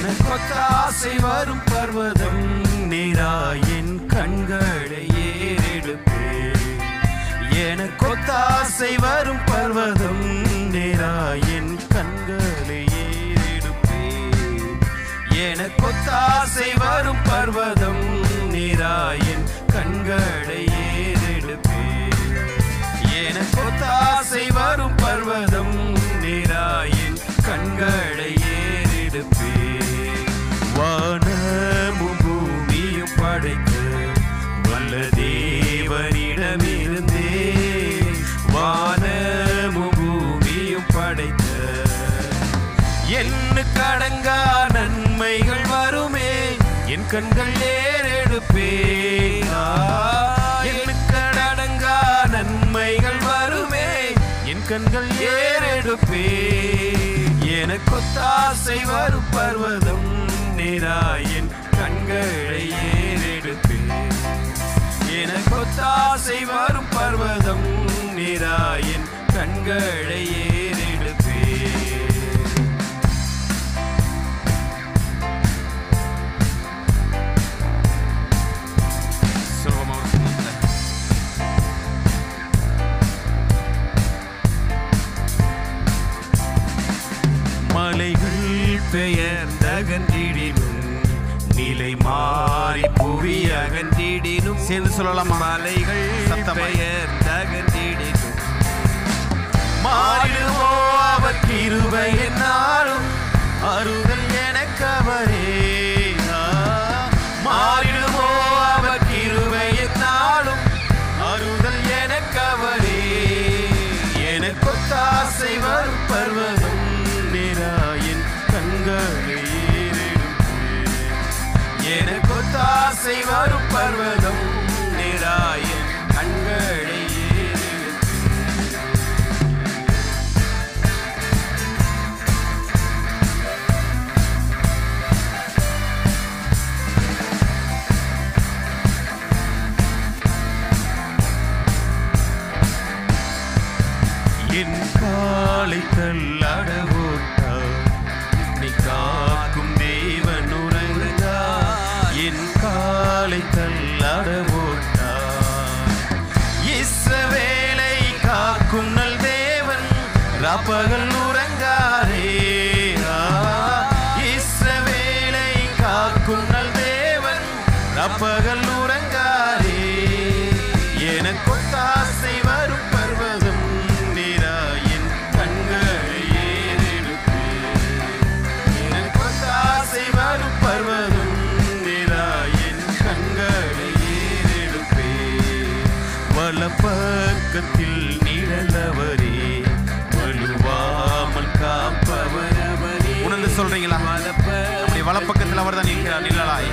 எனக்கொத்த ஆசை வரும் பர்வதம் நீரா என் கண்களை ஏறெடுப்பே எனக்கொத்த ஆசை வரும் பர்வதம் நீரா என் கண்களை ஏறெடுப்பே எனக்கொத்த ஆசை வரும் பர்வதம் நீரா என் கண்களை ஏறெடுப்பே எனக்கொத்த ஆசை வரும் பர்வதம் நீரா என் கண்களை ஏறெடுப்பே வானமும் பூமியும் படைக்க வல்ல தேவனிடமிருந்தே வானமும் பூமியும் படைத்த என்ன கடங்கா நன்மைகள் வருமே என் கண்கள் ஏறெடுப்பே என்ன கடங்கா நன்மைகள் வருமே என் கண்கள் ஏறெடுப்பே எனக்கொத்தாசை வரும் பர்வதம் நேரா என் கண்களை ஏறெடுப்பே எனக்கொத்தாசை வரும் பர்வதம் நேரா என் கண்களை ஏறெடுப்பே சொல்லுவோமா ஒரு சமூகத்துல? மலைகள் பெயர்ந்தகன்றிடினும் நிலை மாறி புவி அகன்றிடினும் சேர்ந்து சொல்லலாமா மலைகள் சத்தமாய். பெயர்ந்தகன்றிடினும் மாறிடுமோ அவர் கிருபை என்னாலும் அருகல் எனக்கு அவரே ஆ, மாறிடுமோ அவர் கிருபை என்னாலும் அருகல் எனக்கு அவரே எனக்கொத்த ஆசை வரும் பர்வதம் நிராயின் கண்களை ஏறெடுப்பேன் எனக்கொத்த ஆசை வரும் பர்வதம் நிராயின் கண்களை ஏறெடுப்பேன் என் காலை தள்ளாட ஓட்டார் நீ காக்கும் தேவன் உறங்கா என் காலை தள்ளாட ஓட்டார் இஸ்ரவேலை காக்கும் நல் தேவன் ராப்பகல் உறங்காரே ஆ, இஸ்ரவேலை காக்கும் நல் தேவன் ராப்பகல் உறங்காரே எனக்கொத்தாசை வரும் பர்வதம் நீரா என் கண்களை ஏறெடுப்பே எனக்கொத்தாசை வரும் பர்வதம் நீரா என் கண்களை ஏறெடுப்பே வலப்பக்கத்தில் நிழலவரே வலுவாமல் காப்பவரவரே உணர்ந்து சொல்றீங்களா நம்முடைய வலப்பக்கத்தில் அவர் தான் இருக்கிறார் நிழலாய்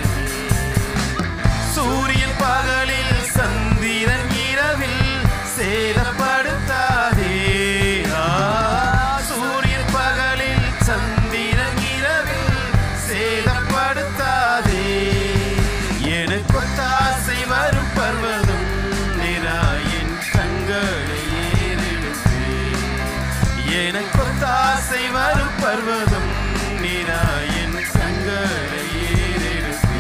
சூரியன் பகலில் சந்திரன் இரவில் சேதப்படுத்தாதே ஆ, சூரியன் பகலில் சந்திரன் இரவில் சேதப்படுத்தாதே எனக்கொத்தாசை வரும் பர்வதம் நிராயின் கண்களை ஏறெடுப்பே எனக்கொத்தாசை வரும் பர்வதம் நிராயின் கண்களை ஏறெடுப்பே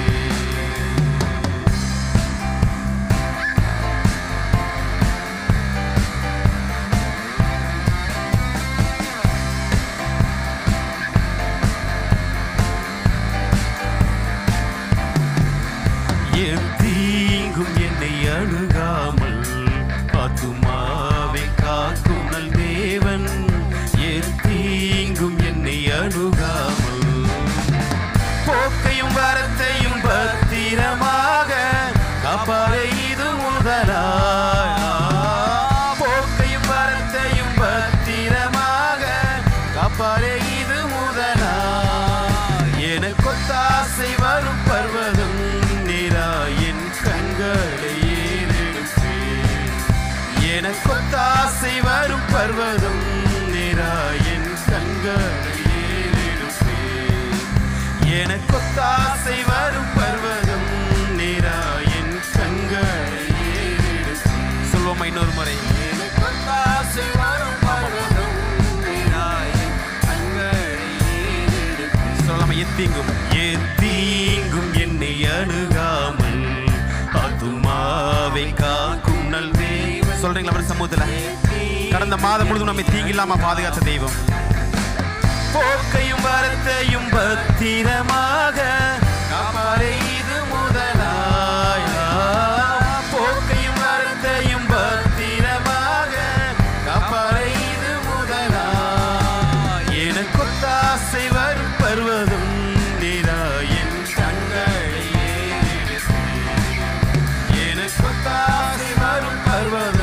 என் தீங்கும் என்னை அணுகாமல் ஆத்துமாவை காக்கும் நல் தேவன் என் தீங்கும் என்னை அணுகாமல் போக்கையும் வரத்தையும் பத்திரமாக காப்பாரை இது முதலாய் போக்கையும் வரத்தையும் பத்திரமாக காப்பாரை இது முதலாய் எனக்கொத்தாசை வரும் பர்வதம் நிரா என் கண்களை ஏறெடுப்பேன் எனக்கொத்தாசை வரும் பர்வதம் நிரா என் கண்களை ஏறெடுப்பேன் எனக்கொத்தாசை வரும் பர்வதம் நிரா என் கண்களை ஏறெடுப்பேன் சொல்வோமா இன்னொரு முறை எனக்கொத்தாசை வரும் பர்வதம் நிரா என் கண்களை ஏறெடுப்பேன் சொல்லலாமா எத்தீங்கும் எத்தீங்கும் என்னை அணுகாமல் ஆத்துமாவை காக்கும் நல் தேவன் சொல்றீங்களா அவர் சமூகத்துல கடந்த மாதம் முழுதும் நம்மை தீங்கில்லாம பாதுகாத்த தெய்வம் போக்கையும் வரத்தையும் பத்திரமாக காப்பாரே இது முதலாய் போக்கையும் வரத்தையும் பத்திரமாக காப்பாரே இது முதலாய் எனக்கு ஒத்தாசை வரும் பருவதும் நிரா என் கண்களை ஏறெடுத்து. எனக்கு ஒத்தாசை வரும் பருவதும்